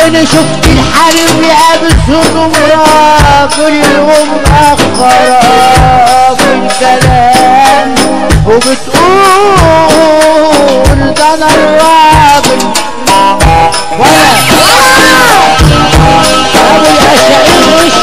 انا شفت الحريم يقابل هدوم راجل ومأخرة بالكلام وبتقول ده انا الراجل ولا ابو الاشعري وش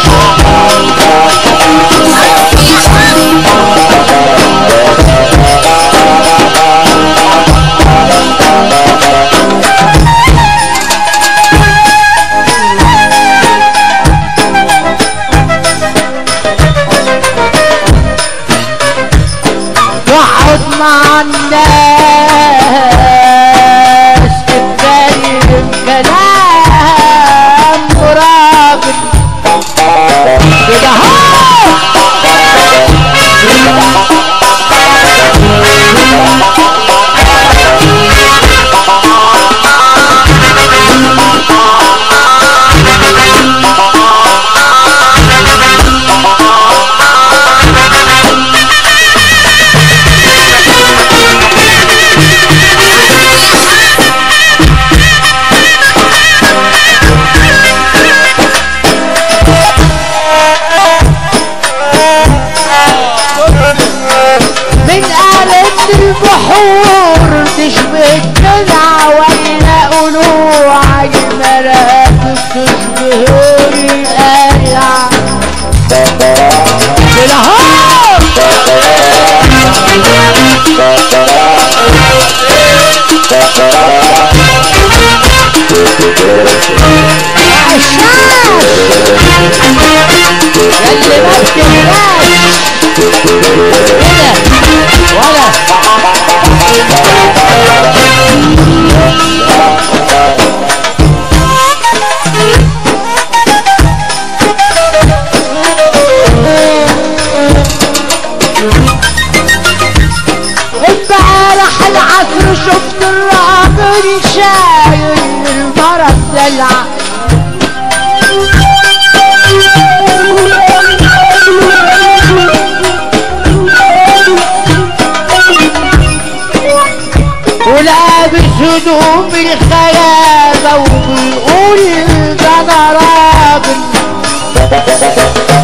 واقعد مع الناس تتكلم كلام وراجل كده هو من قلب البحور تشبه الجدع ولا قلوع المراكب تشبه القلع كده هو عشاش يلي ما بتنساش كده ولا امبارح العصر شفت الراجل شايل المرض دلع ولابس هدوم الخيابة وبيقول ده انا راجل